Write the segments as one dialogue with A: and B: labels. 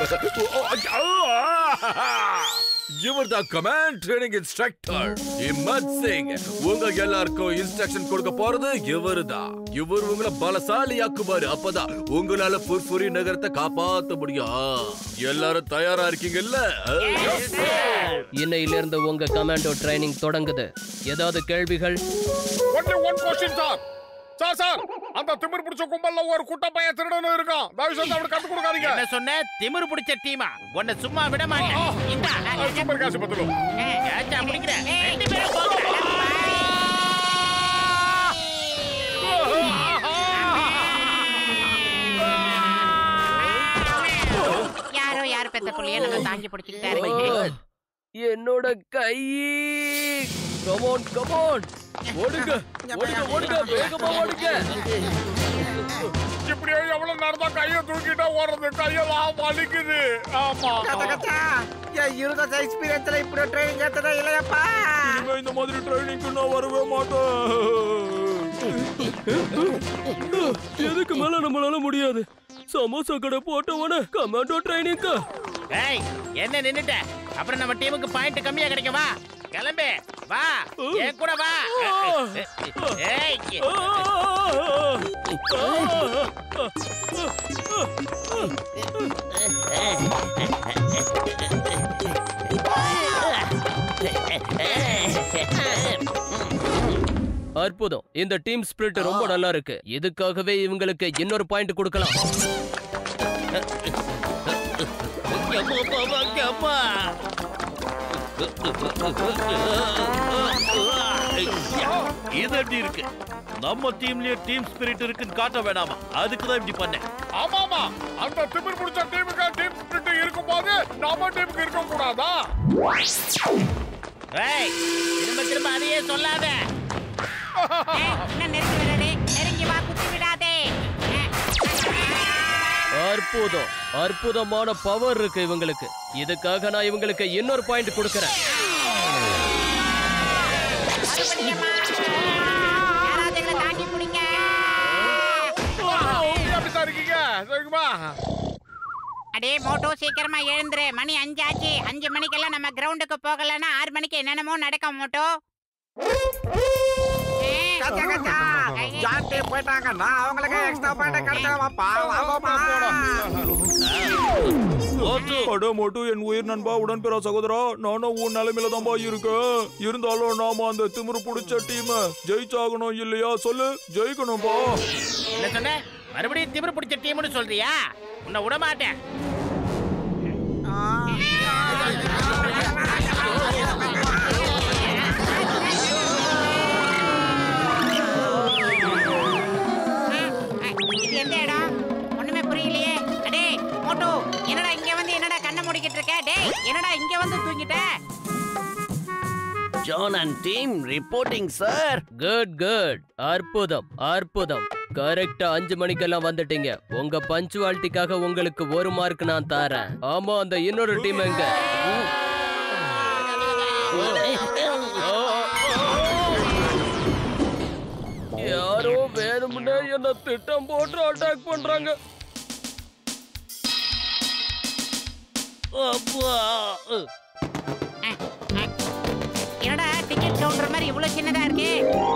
A: இவர் தான் command training instructor Himmat Singh உங்க எல்லாருக்கும் இன்ஸ்ட்ரக்ஷன் கொடுக்க போறது இவரு தான் இவர் உங்களை பலசாலியாக்குவாரு அப்பதான் உங்களால புர்புரி நகரத்தை காப்பாத்த முடியும் எல்லாரும் தயாரா இருக்கீங்கல்ல
B: இன்னையில இருந்து உங்க கமாண்டோ ட்ரைனிங் தொடங்குது ஏதாவது கேள்விகள்
C: only one question sir sir sir அந்த திமிர் பிடிச்ச கும்பல்ல ஒரு குட்ட பையன் திருடனும் இருக்கான் தயவு செஞ்சு அவனுக்கு கத்து கொடுக்காதீங்க
D: என்ன சொன்ன திமிரு பிடிச்ச டீமா உன்னை சும்மா விட மாட்டேன் இந்தா.
C: சூப்பர் காசு பத்துக்கும்
D: ஏச்சா பிடிக்கிறேன் ரெண்டு பேரும் போங்க.
E: யாரோ யார் பெத்த புள்ளைய நம்ம தாங்கி பிடிச்சிக்கிட்டாரு
B: என்னோட கை கமோன் கமோன் ஓடுங்க ஓடுங்க ஓடுங்க வேகமா ஓடுங்க
C: இப்படியே எவ்வளவு நடந்தா கையை தூக்கிட்டா ஓடுறது கையெல்லாம் வலிக்குது ஆமா
F: என் இருபது எக்ஸ்பீரியன்ஸ்ல இப்படி ட்ரைனிங் ஏத்ததே இல்லையப்பா
A: இனிமே இந்த மாதிரி ட்ரைனிங்க்கு நான் வரவே மாட்டேன்
B: எதுக்கு மேல நம்மளால முடியாது சமோசா கடை போட்டவன கமாண்டோ ட்ரைனிங்க்கு
D: ஏய் என்ன நின்னுட்ட அப்புறம் நம்ம டீமுக்கு பாயிண்ட் கம்மியா கிடைக்கும் வா கிளம்பு வா என் கூட வா ஏய்
B: அற்புதம் இந்த டீம் ஸ்பிரிட் ரொம்ப நல்லா இருக்கு இதுக்காகவே இவங்களுக்கு இன்னொரு பாயிண்ட் கொடுக்கலாம்
D: எம்மா, பாப்பா, எம்மா. இது எப்படி இருக்கு நம்ம டீம்லயே டீம் ஸ்பிரிட் இருக்குன்னு காட்ட வேணாமா அதுக்கு தான் இப்படி பண்ணேன்
C: ஆமாமா அந்த திமிர் பிடிச்ச டீமுக்கு டீம் ஸ்பிரிட் இருக்கும் போது நம்ம டீமுக்கு இருக்க கூடாதா
D: ஏய் திரும்ப திரும்ப அதையே சொல்லாத
E: என்ன நெருங்கி விடாதே நெருங்கி வா குத்தி விடாதே
B: அற்புதம் அற்புதமான பவர் இருக்கு இவங்களுக்கு இதுக்காக நான் இவங்களுக்கு இன்னொரு பாயிண்ட் கொடுக்கறேன்
E: யாராவது எங்களை தாங்கி பிடிங்க
C: அப்படித்தான் இருக்கீங்க சரிங்களா
E: அடே மோட்டோ சீக்கிரமா எழுந்துரு மணி அஞ்சு ஆச்சு அஞ்சு மணிக்கெல்லாம் நம்ம கிரவுண்டுக்கு போகலன்னா ஆறு மணிக்கு என்னென்னமோ நடக்கும் மோட்டோ
F: கச்சா கச்சா ஜான் டீம் போயிட்டாங்க நான் அவங்களுக்கு எக்ஸ்ட்ரா பாயிண்ட் கிடைச்சவாப்பா வாங்கப்பா
A: அட மட்டும் என் உயிர் நண்பா உடன்பிற சகோதரா நானும் உன் நிலைமையில தான்பா இருக்கேன் இருந்தாலும் நாம அந்த திமிரு புடிச்ச டீம் ஜெயிச்சாகணும் இல்லையா சொல்லு ஜெயிக்கணும்பா
D: என்ன சொன்ன மறுபடியும் திமிரு பிடிச்ச டீம்னு சொல்றியா உன்னை விட மாட்டேன்
E: இது எந்த இடம் ஒண்ணுமே புரியலையே அடே மோட்டோ என்னடா இங்க வந்து என்னடா கண்ணை மூடிக்கிட்டு இருக்க டேய் என்னடா இங்க வந்து தூங்கிட்ட
G: John and team reporting sir
B: good good அற்புதம் அற்புதம் கரெக்டா அஞ்சு மணிக்கெல்லாம் வந்துட்டீங்க உங்க பஞ்சுவாலிட்டிக்காக உங்களுக்கு ஒரு மார்க் நான் தரேன் ஆமா அந்த இன்னொரு டீம் எங்க யாரோ வேணும்னே என்ன திட்டம் போட்டு அட்டாக் பண்றாங்க
D: அப்பா.
E: என்னடா டிக்கெட் கவுண்டர் மாதிரி இவ்வளவு சின்னதா இருக்கு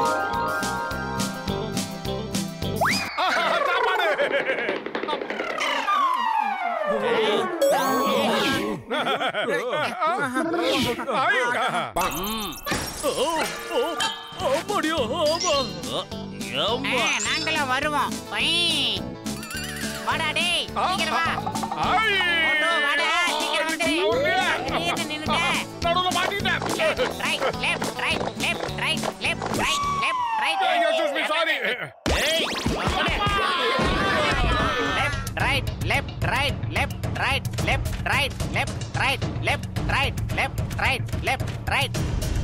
C: சாப்பாடு
B: ஆமாடியோ ஆமா
D: ஏம்மா.
E: ஆ, நாங்களும் வருவோம் பை. வாடா டேய் சீக்கிரம் வா மோட்டோ வாடா சீக்கிரம் வந்துரு திடீர்னு நின்னுட்ட
C: நடுவுல மாட்டிட்டேன்
E: right left right left right left right left right
C: excuse me sorry
D: ஏய்,
E: right left right left right left right left right left right left right left right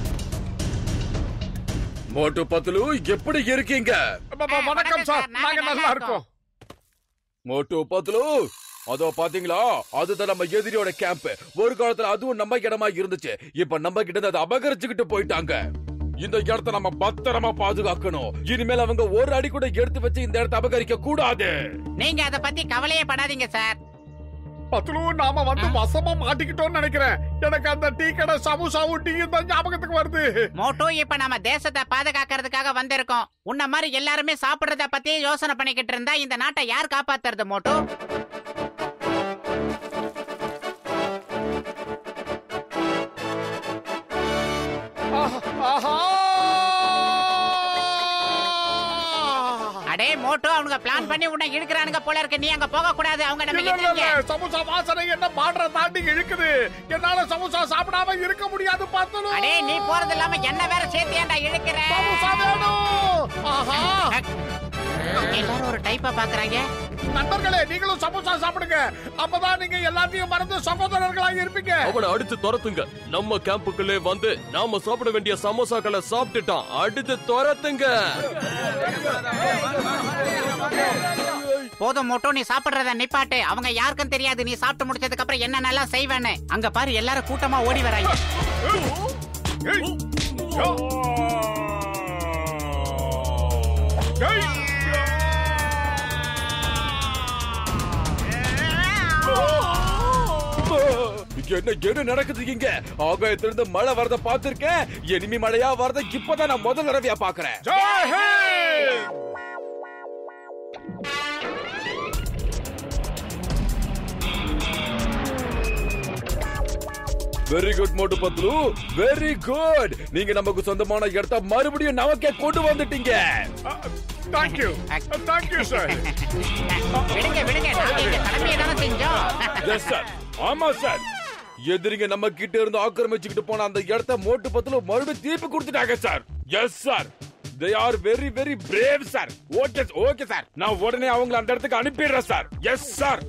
A: Motu Patlu எப்படி இருக்கீங்க
C: வணக்கம் சார் நாங்க நல்லா இருக்கோம்
A: மோட்டு பத்துலு அதோ பாத்தீங்களா அதுதான் நம்ம எதிரியோட கேம்ப் ஒரு காலத்துல அதுவும் நம்ம இடமா இருந்துச்சு இப்ப நம்ம கிட்ட இருந்து அதை அபகரிச்சுக்கிட்டு போயிட்டாங்க இந்த இடத்த நம்ம பத்திரமா பாதுகாக்கணும் இனிமேல் அவங்க ஒரு அடி கூட எடுத்து வச்சு இந்த இடத்த அபகரிக்க கூடாது
E: நீங்க அத பத்தி கவலையே படாதீங்க சார்
C: பத்துலு நாம வந்து வசமா மாட்டிக்கிட்டோம்னு நினைக்கிறேன் எனக்கு அந்த டீ கடை சமோசாவும் டீயும் தான் ஞாபகத்துக்கு வருது
E: மோட்டோ இப்ப நம்ம தேசத்தை பாதுகாக்கிறதுக்காக வந்திருக்கோம் உன்ன மாதிரி எல்லாருமே சாப்பிடுறத பத்தி யோசனை பண்ணிக்கிட்டு இருந்தா இந்த நாட்டை யார் காப்பாத்துறது மோட்டோ
C: ஆஹா, ஆஹா
E: அடே மோட்டோ அவங்க பிளான் பண்ணி உன்னை இழுக்கிறானுங்க போல இருக்கு நீ அங்க போக கூடாது அவங்க நம்ம
C: இல்ல, இல்ல, இல்ல.
E: இழுக்கிறாங்க
C: சமோசா வாசனை என்ன பாடுற தாண்டி இழுக்குது என்னால சமோசா சாப்பிடாம இருக்க முடியாது பார்த்தலும்
E: அடே நீ போறது இல்லாம என்ன வேற சேர்த்து ஏன்டா இழுக்கிற
C: சமோசா வேணும் ஆஹா
E: எல்லாரும் ஒரு டைப்பா பாக்குறாங்க
C: நண்பர்களே நீங்களும் சமோசா சாப்பிடுங்க அப்பதான் நீங்க எல்லாத்தையும் மறந்து சகோதரர்களாக இருப்பீங்க
B: அவனை அடிச்சு துரத்துங்க நம்ம கேம்புக்குள்ளே வந்து நாம சாப்பிட வேண்டிய சமோசாக்களை சாப்பிட்டுட்டான் அடுத்து துரத்துங்க
E: போதும் மோட்டோ நீ சாப்பிடுறத நிப்பாட்டு அவங்க யாருக்கும் தெரியாது நீ சாப்பிட்டு முடிச்சதுக்கு அப்புறம் என்ன நல்லா செய்வேன்னு அங்க பாரு எல்லாரும் கூட்டமா ஓடி வராங்க
C: ஏய். யோ. ஏய்.
A: இங்க என்ன என்ன நடக்குது இங்க ஆகாயத்திலிருந்து மழை வரத பாத்திருக்கேன் எனிமி மழையா வரத இப்பதான் நான் முதல் தடவையா பாக்குறேன்
C: ஜெய் ஹிந்த்.
A: வெரி குட் மோட்டு பத்லு வெரி குட் நீங்க நமக்கு சொந்தமான இடத்த மறுபடியும் நமக்கே கொண்டு வந்துட்டீங்க
C: Thank you. Thank you, sir.
E: விடுங்க விடுங்க நாங்க இங்க கடமையை தானே செஞ்சோம்
A: எஸ் சார் ஆமா சார் எதிரிங்க நம்ம கிட்ட இருந்து ஆக்கிரமிச்சுக்கிட்டு போன அந்த இடத்த மோட்டு பத்துல மறுபடியும் திருப்பி கொடுத்துட்டாங்க sir yes sir they are very very brave sir okay okay sir நான் உடனே அவங்கள அந்த இடத்துக்கு அனுப்பிடுறேன் சார் எஸ் சார்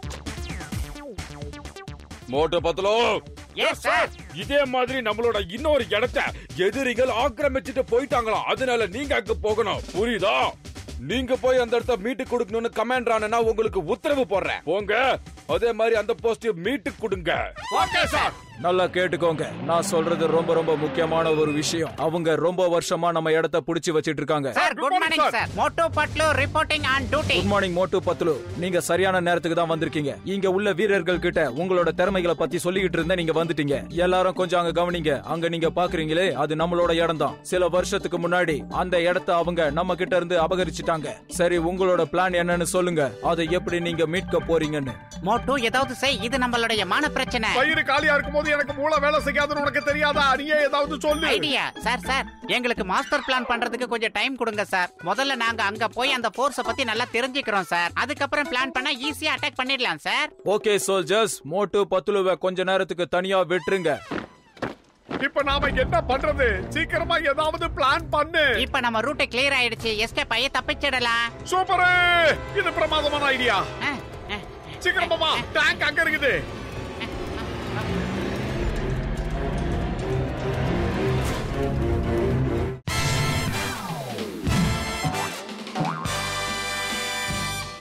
A: மோட்டு பத்தலோ
E: Yes, sir.
A: இதே மாதிரி நம்மளோட இன்னொரு இடத்த எதிரிகள் ஆக்கிரமிச்சுட்டு போயிட்டாங்களாம் அதனால நீங்க அங்க போகணும் புரியுதா நீங்க போய் அந்த இடத்த மீட்டு கொடுக்கணும்னு கமாண்டர் ஆனா உங்களுக்கு உத்தரவு போடுறேன் போங்க அதே மாதிரி அந்த போஸ்ட் மீட்டு கொடுங்க
C: Okay, sir.
H: நல்லா கேட்டுக்கோங்க நான் சொல்றது ரொம்ப ரொம்ப முக்கியமான ஒரு விஷயம் அவங்க ரொம்ப வருஷமா நம்ம இடத்த புடிச்சு வச்சிட்டு இருக்காங்க
E: sir
C: good
E: good
C: morning,
E: morning
C: sir.
E: Sir Moto Patlu reporting on duty
H: good morning மோட்டு பத்லு நீங்க சரியான நேரத்துக்கு தான் வந்திருக்கீங்க இங்க உள்ள வீரர்கள் கிட்ட உங்களோட திறமைகளை பத்தி சொல்லிக்கிட்டு இருந்த நீங்க வந்துட்டீங்க எல்லாரும் கொஞ்சம் அங்க கவனிங்க அங்க நீங்க பாக்குறீங்களே அது நம்மளோட இடம் தான் சில வருஷத்துக்கு முன்னாடி அந்த இடத்த அவங்க நம்ம கிட்ட இருந்து அபகரிச்சிட்டாங்க சரி உங்களோட பிளான் என்னன்னு சொல்லுங்க அதை எப்படி நீங்க மீட்க போறீங்கன்னு
E: மோட்டோ ஏதாவது செய் இது நம்மளுடைய மான பிரச்சனை
C: வயிறு காலியா இருக்கும்போது எனக்கு மூளை வேலை செய்யாதுன்னு உனக்கு தெரியாதா நீயே ஏதாவது சொல்லு
E: ஐடியா சார் சார் எங்களுக்கு மாஸ்டர் பிளான் பண்றதுக்கு கொஞ்சம் டைம் கொடுங்க சார் முதல்ல நாங்க அங்க போய் அந்த போர்ஸ பத்தி நல்லா தெரிஞ்சுக்கிறோம் சார் அதுக்கப்புறம் பிளான் பண்ணா ஈஸியா அட்டாக் பண்ணிடலாம் சார்
H: ஓகே சோல்ஜர்ஸ் மோட்டு பத்லுவை கொஞ்ச நேரத்துக்கு தனியா விட்டுருங்க
C: இப்ப நாம என்ன பண்றது சீக்கிரமா ஏதாவது பிளான் பண்ணு
E: இப்ப நம்ம ரூட் கிளியர் ஆயிடுச்சு எஸ்கேப் ஆகி தப்பிச்சிடலாம்
C: சூப்பர் இது பிரமாதமான ஐடியா
E: அஹ், அஹ்.
C: சீக்கிரமா டேங்க் அங்க இருக்குது